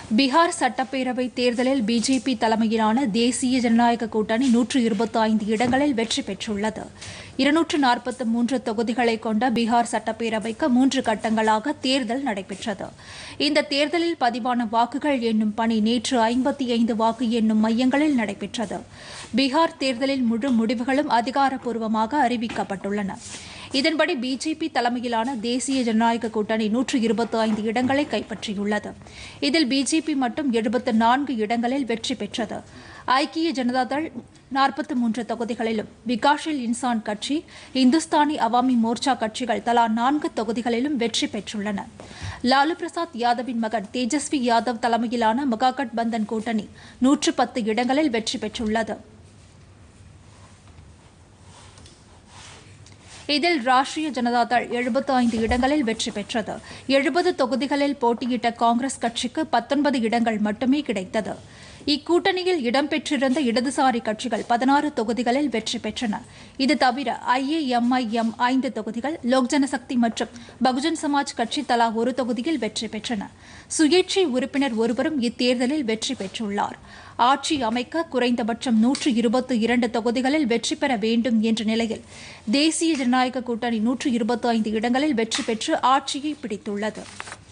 பீகார் சட்டப்பேரவை தேர்தலில் பிஜேபி தலைமையிலான தேசிய ஜனநாயக கூட்டணி நூற்று இருபத்தி ஐந்து இடங்களில் வெற்றி பெற்றுள்ளது இருநூற்று நாற்பத்தி மூன்று தொகுதிகளை கொண்ட பீகார் சட்டப்பேரவைக்கு மூன்று கட்டங்களாக தேர்தல் நடைபெற்றது இந்த தேர்தலில் பதிவான வாக்குகள் எண்ணும் பணி நேற்று ஐம்பத்தி ஐந்து வாக்கு எண்ணும் மையங்களில் நடைபெற்றது பீகார் தேர்தலில் முழு முடிவுகளும் அதிகாரப்பூர்வமாக அறிவிக்கப்பட்டுள்ளன இதன்படி பிஜேபி தலைமையிலான தேசிய ஜனநாயக கூட்டணி நூற்று இருபத்தி ஐந்து இடங்களை கைப்பற்றியுள்ளது இதில் பிஜேபி மட்டும் எழுபத்து நான்கு இடங்களில் வெற்றி பெற்றது ஐக்கிய ஜனதாதள் நாற்பத்தி மூன்று தொகுதிகளிலும் விகாஷில் இன்சான் கட்சி இந்துஸ்தானி அவாமி மோர்ச்சா கட்சிகள் தலா நான்கு தொகுதிகளிலும் வெற்றி பெற்றுள்ளன லாலு பிரசாத் யாதவின் மகன் தேஜஸ்வி யாதவ் தலைமையிலான மகாகட் பந்தன் கூட்டணி நூற்று பத்து இடங்களில் வெற்றி பெற்றுள்ளது இதில் ராஷ்டிரிய ஜனதாதள் எழுபத்து ஐந்து இடங்களில் வெற்றி பெற்றது எழுபது தொகுதிகளில் போட்டியிட்ட காங்கிரஸ் கட்சிக்கு பத்தொன்பது இடங்கள் மட்டுமே கிடைத்தது இக்கூட்டணியில் இடம்பெற்றிருந்த இடதுசாரி கட்சிகள் பதினாறு தொகுதிகளில் வெற்றி பெற்றன இது தவிர ஐஏஎம்ஐஎம் ஐந்து தொகுதிகள் லோக் ஜனசக்தி மற்றும் பகுஜன் சமாஜ் கட்சி தலா ஒரு தொகுதியில் வெற்றி பெற்றன சுயேட்சை உறுப்பினர் ஒருவரும் இத்தேர்தலில் வெற்றி பெற்றுள்ளார் ஆட்சி அமைக்க குறைந்தபட்சம் நூற்று இருபத்தி இரண்டு தொகுதிகளில் வெற்றி பெற வேண்டும் என்ற நிலையில் தேசிய ஜனநாயக கூட்டணி நூற்று இருபத்தி ஐந்து இடங்களில் வெற்றி பெற்று ஆட்சியை பிடித்துள்ளது